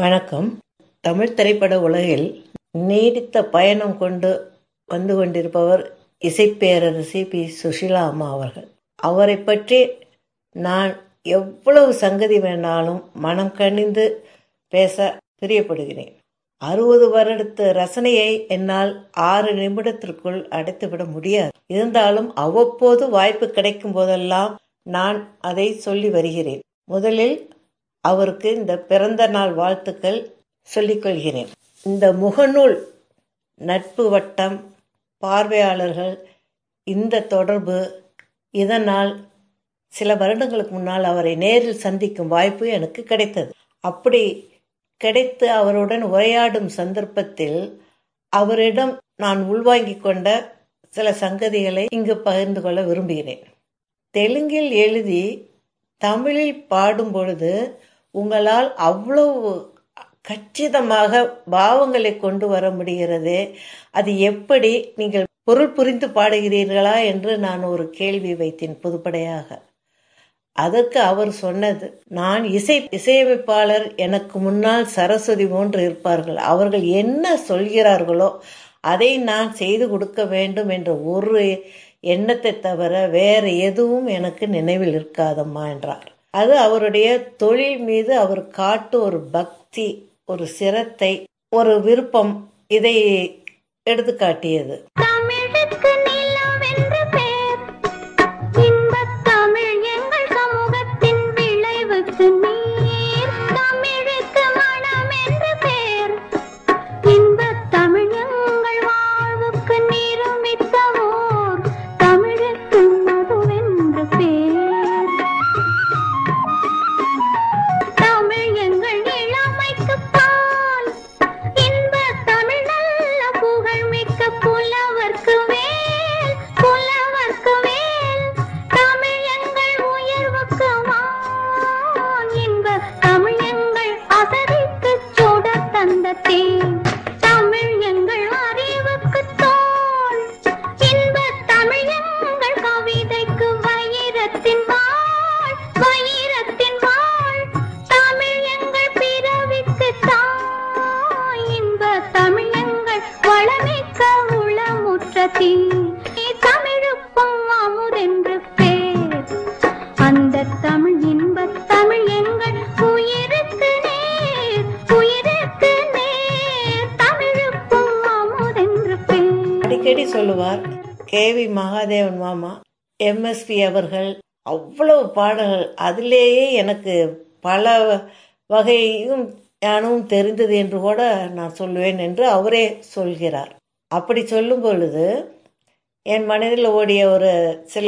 வணக்கம் தமிழ் திரைப்பட உலகில் நீடித்த பயணம் கொண்டு வந்து கொண்டிருப்பவர் இசைப்பேரரசி பி சுஷீலா அம்மா அவர்கள் அவரை பற்றி நான் எவ்வளவு சங்கதி வேணாலும் மனம் கனிந்து பேச பிரியப்படுகிறேன் அறுபது வருடத்து ரசனையை என்னால் ஆறு நிமிடத்திற்குள் அடைத்துவிட முடியாது இருந்தாலும் அவ்வப்போது வாய்ப்பு கிடைக்கும் போதெல்லாம் நான் அதை சொல்லி வருகிறேன் முதலில் அவருக்கு இந்த பிறந்த நாள் வாழ்த்துக்கள் சொல்லிக்கொள்கிறேன் இந்த முகநூல் நட்பு வட்டம் பார்வையாளர்கள் இந்த தொடர்பு இதனால் சில வருடங்களுக்கு முன்னால் அவரை நேரில் சந்திக்கும் வாய்ப்பு எனக்கு கிடைத்தது அப்படி கிடைத்து அவருடன் உரையாடும் சந்தர்ப்பத்தில் அவரிடம் நான் உள்வாங்கிக் கொண்ட சில சங்கதிகளை இங்கு பகிர்ந்து கொள்ள விரும்புகிறேன் தெலுங்கில் எழுதி தமிழில் பாடும் பொழுது உங்களால் அவ்வளவு கச்சிதமாக பாவங்களை கொண்டு வர முடிகிறது அது எப்படி நீங்கள் பொருள் புரிந்து பாடுகிறீர்களா என்று நான் ஒரு கேள்வி வைத்தேன் பொதுப்படையாக அதற்கு அவர் சொன்னது நான் இசை இசையமைப்பாளர் எனக்கு முன்னால் சரஸ்வதி போன்று இருப்பார்கள் அவர்கள் என்ன சொல்கிறார்களோ அதை நான் செய்து கொடுக்க வேண்டும் என்ற ஒரு எண்ணத்தை தவிர வேற எதுவும் எனக்கு நினைவில் இருக்காதம்மா என்றார் அது அவருடைய தொழில் மீது அவர் காட்டு ஒரு பக்தி ஒரு சிரத்தை ஒரு விருப்பம் இதை எடுத்து காட்டியது தமிழுக்கு நிலவென்று பேர் இன்பத் தமிழ் எங்கள் சமூகத்தின் விளைவுக்கு நீர் தமிழுக்கு மனம் என்று பேர் இன்பத் தமிழ் எங்கள் வாழ்வுக்கு நிருமித்த ஓர் தமிழுக்கு மதுவென்று பேர் தமிழ் எங்கள் இளமைக்கு பால் இன்பத் தமிழ் நல்ல புகழ் மிக்க புலவர்க்கு வேல் புலவர்க்கு வேல் தமிழ் எங்கள் உயர்வுக்கு வான் இன்பத் தமிழ் எங்கள் அசதிக்கு சுட தந்த தேன் தமிழ் எங்கள் அறிவுக்கு தோல் இன்பத் தமிழ் எங்கள் கவிதைக்கு வைரத்தின் வாழ் வைரத்தின் வாழ் தமிழ் எங்கள் பிறவிக்கு தாய் இன்ப தமிழ் எங்கள் வளமிக்க உளமுற்ற தீ தமிழுக்கும் அமுதென்று பேர் அந்த தமிழ் இன்பத் தமிழ் எங்கள் உயிருக்கு நேர் உயிருக்கு நேர் தமிழுக்கும் அமுதென்று பேர் அடிக்கடி சொல்லுவார் கே வி மகாதேவன் மாமா எம்எஸ்பி அவர்கள் அவ்வளவு பாடல்கள் அதிலேயே எனக்கு பல வகையும் ஞானமும் தெரிந்தது என்று கூட நான் சொல்லுவேன் என்று அவரே சொல்கிறார் அப்படி சொல்லும் பொழுது என் மனதில் ஓடிய ஒரு சில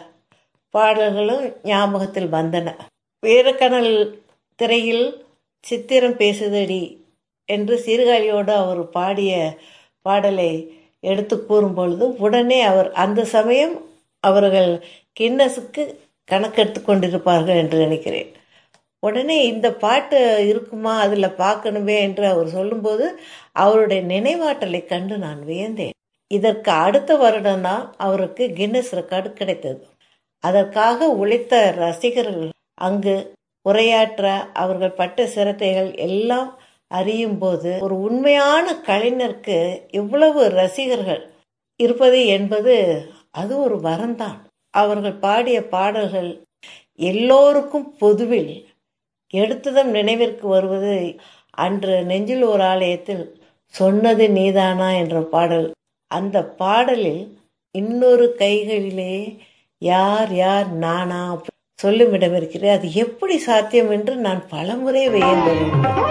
பாடல்களும் ஞாபகத்தில் வந்தன வீரக்கணல் திரையில் சித்திரம் பேசுதடி என்று சீர்காழியோடு அவர் பாடிய பாடலை எடுத்து கூறும் பொழுது உடனே அவர் அந்த சமயம் அவர்கள் கின்னஸுக்கு கணக்கெடுத்து கொண்டிருப்பார்கள் என்று நினைக்கிறேன் உடனே இந்த பாட்டு இருக்குமா அதில் பார்க்கணுமே என்று அவர் சொல்லும்போது அவருடைய நினைவாற்றலை கண்டு நான் வியந்தேன் இதற்கு அடுத்த வருடம் தான் அவருக்கு கின்னஸ் ரெக்கார்டு கிடைத்தது அதற்காக உழைத்த ரசிகர்கள் அங்கு உரையாற்ற அவர்கள் பட்ட சிரத்தைகள் எல்லாம் அறியும் போது ஒரு உண்மையான கலைஞருக்கு இவ்வளவு ரசிகர்கள் இருப்பது என்பது அது ஒரு வரம்தான் அவர்கள் பாடிய பாடல்கள் எல்லோருக்கும் பொதுவில் எடுத்ததும் நினைவிற்கு வருவது அன்று நெஞ்சில் ஒரு ஆலயத்தில் சொன்னது நீதானா என்ற பாடல் அந்த பாடலில் இன்னொரு கைகளிலே யார் யார் நானா சொல்லும் இடம் இருக்கிறது அது எப்படி சாத்தியம் என்று நான் பலமுறை வியந்திருந்தேன்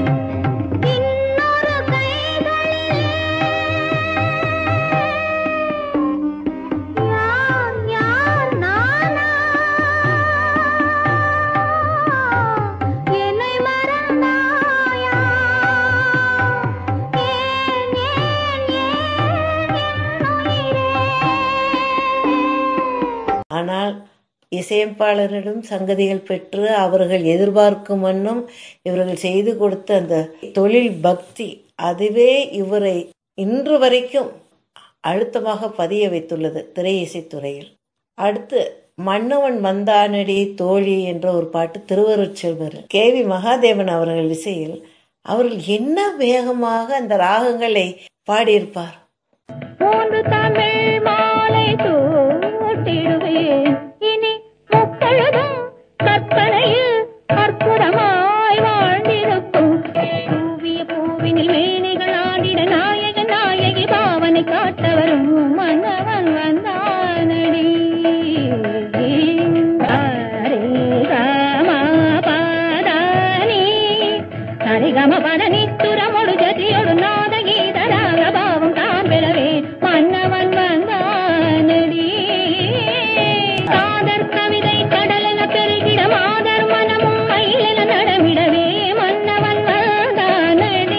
இன்னொரு கைகளிலே யார் யார் நானா என்னை மறந்தாயா ஏன் ஏன் ஏன் என் உயிரே ஆனால் இசையமைப்பாளரிடம் சங்கதிகள் பெற்று அவர்கள் எதிர்பார்க்கும் வண்ணம் இவர்கள் செய்து கொடுத்த அந்த தொழில் பக்தி அதுவே இவரை இன்று வரைக்கும் அழுத்தமாக பதிய வைத்துள்ளது திரை இசைத்துறையில் அடுத்து மன்னவன் வந்தானடி தோழி என்ற ஒரு பாட்டு திருவருட்செல்வர் கே வி மகாதேவன் அவர்கள் இசையில் அவர்கள் என்ன வேகமாக அந்த ராகங்களை பாடியிருப்பார் மூன்று தமிழ் மாலை சூட்டிடுவேன் இனி முப்பொழுதும் கற்பனையில் அற்புதமாய் வாழ்ந்திருக்கும் பூவிய பூவினில் மேனிகள் ஆடிட நாயகன் நாயகி பாவனை காட்டவரும் மன்னவன் வந்தானடி ஹரே ராம பாதானி சரிகம பதனி துரமொடு ஜதியொடு நாத கீதராக பாவம் தாம் பெறவே மன்னவன் வந்தானடி காதர் கவிதை கடலென பெருகிட மாதர் மனமும் மயிலென நடமிடவே மன்னவன் வந்தானடி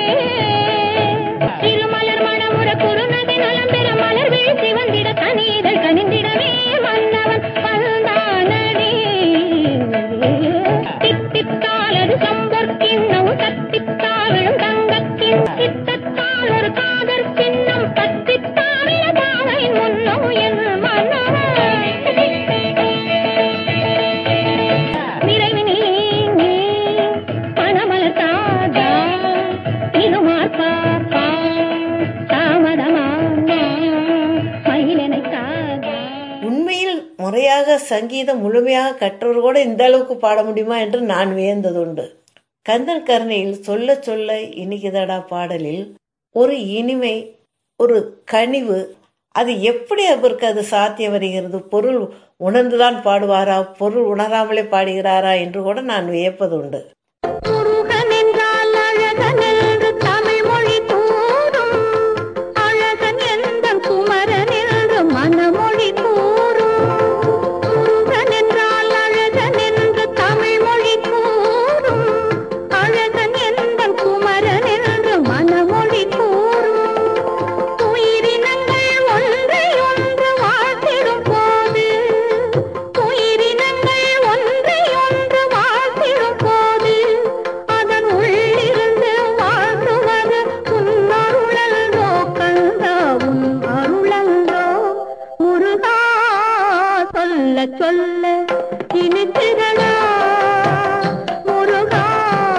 திருமலர் மணமுற குறுநகை நலம் பெற மலர் வீழ்ச்சி வந்திட கனிதழ் கனிந்திடவே மன்னவன் வந்தானடி தித்தித்தாலது சம்பொற்கிண்ணம் கத்தித்தாவிழும் தங்கத்தின் சித்தத்தால் ஒரு காதற் சின்னம் பத்தித்தாவில பாவையின் முன்னம் என் மன்னவன் நிறைவினில் நீ பணமலர் தாதா திருமார் பாப்பா தாமதமா மயிலனை தாதா உண்மையில் முறையாக சங்கீதம் முழுமையாக கற்றவர் கூட இந்த அளவுக்கு பாட முடியுமா என்று நான் வியந்ததுண்டு கந்தன் கருணையில் சொல்ல சொல்ல இனிக்குதடா பாடலில் ஒரு இனிமை ஒரு கனிவு அது எப்படி அவருக்கு அது சாத்தியம் வருகிறது பொருள் உணர்ந்துதான் பாடுவாரா பொருள் உணராமலே பாடுகிறாரா என்று கூட நான் வியப்பதுண்டு முருகன் என்றால் அழகன் என்று தமிழ் மொழி கூறும் அழகன் எந்த குமரன் என்று மனமொழி கூறும் முருகன் என்றால் அழகன் என்று தமிழ் மொழி கூறும் அழகன் எந்த குமரன் என்று மனமொழி கூறும் உயிரினங்கள் ஒன்றை ஒன்று வாழ்த்திடும் போது உயிரினங்கள் ஒன்றை ஒன்று வாழ்த்திடும் போது அதன் உள்ளிருந்து வாழ்த்துவது உன் அருளன்றோ கந்தா உன் அருளன்றோ முருகா சொல்ல சொல்ல இனித்திரளா முருகா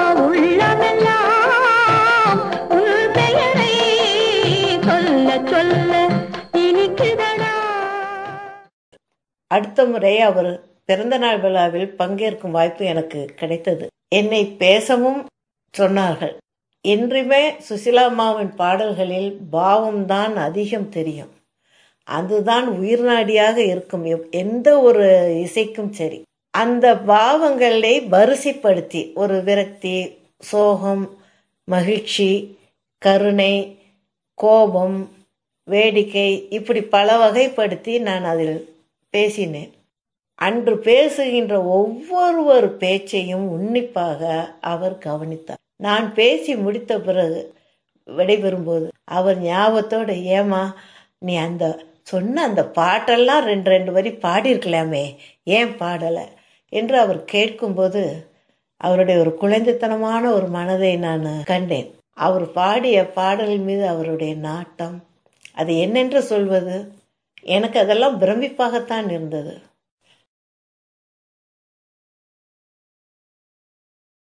உள்ளமெல்லாம் உன் பெயரை சொல்ல சொல்ல இனிக்குதடா அடுத்த முறை அவர் பிறந்தநாள் விழாவில் பங்கேற்கும் வாய்ப்பு எனக்கு கிடைத்தது என்னை பேசவும் சொன்னார்கள் என்றுமே சுசிலாம்மாவின் பாடல்களில் பாவம்தான் அதிகம் தெரியும் அதுதான் உயிர்நாடியாக இருக்கும் எப்- எந்த ஒரு இசைக்கும் சரி அந்த பாவங்களை வரிசைப்படுத்தி ஒரு விரக்தி சோகம் மகிழ்ச்சி கருணை கோபம் வேடிக்கை இப்படி பல வகைப்படுத்தி நான் அதில் பேசினேன் அன்று பேசுகின்ற ஒவ்வொரு பேச்சையும் உன்னிப்பாக அவர் கவனித்தார் நான் பேசி முடித்த பிறகு விடைபெறும்போது அவர் ஞாபகத்தோடு ஏமா நீ அந்த சொன்ன அந்த பாட்டெல்லாம் ரெண்டு ரெண்டு வரி பாடியிருக்கலாமே ஏன் பாடலை என்று அவர் கேட்கும்போது அவருடைய ஒரு குழந்தைத்தனமான ஒரு மனதை நான் கண்டேன் அவர் பாடிய பாடல் மீது அவருடைய நாட்டம் அது என்னென்று சொல்வது எனக்கு அதெல்லாம் பிரமிப்பாகத்தான் இருந்தது